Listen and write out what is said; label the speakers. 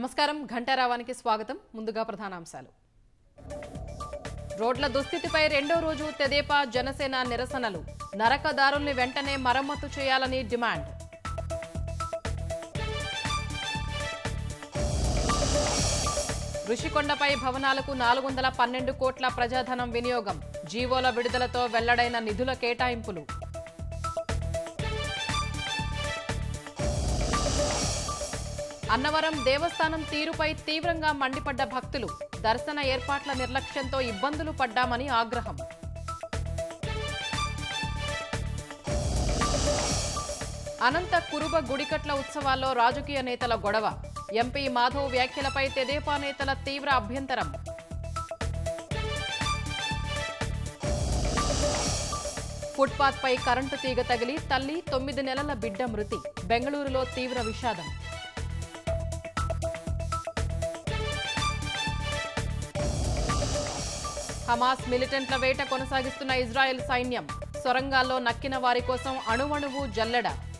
Speaker 1: నమస్కారం ఘంటారావానికి స్వాగతం ముందుగా ప్రధానాంశాలు రోడ్ల దుస్థితిపై రెండో రోజు తెదేపా జనసేన నిరసనలు నరకదారుల్ని వెంటనే మరమ్మతు చేయాలని డిమాండ్ ఋషికొండపై భవనాలకు నాలుగు వందల పన్నెండు కోట్ల ప్రజాధనం వినియోగం జీవోల విడుదలతో వెల్లడైన నిధుల కేటాయింపులు అన్నవరం దేవస్థానం తీరుపై తీవ్రంగా మండిపడ్డ భక్తులు దర్శన ఏర్పాట్ల నిర్లక్ష్యంతో ఇబ్బందులు పడ్డామని ఆగ్రహం అనంత కురుబ గుడికట్ల ఉత్సవాల్లో రాజకీయ నేతల గొడవ ఎంపీ మాధవ్ వ్యాఖ్యలపై తెదేపా నేతల తీవ్ర అభ్యంతరం ఫుట్పాత్ పై కరెంటు తీగ తగిలి తల్లి తొమ్మిది నెలల బిడ్డ మృతి బెంగళూరులో తీవ్ర విషాదం హమాస్ మిలిటెంట్ల వేట కొనసాగిస్తున్న ఇజ్రాయెల్ సైన్యం సొరంగాల్లో నక్కిన వారి కోసం అణువణువు జల్లెడ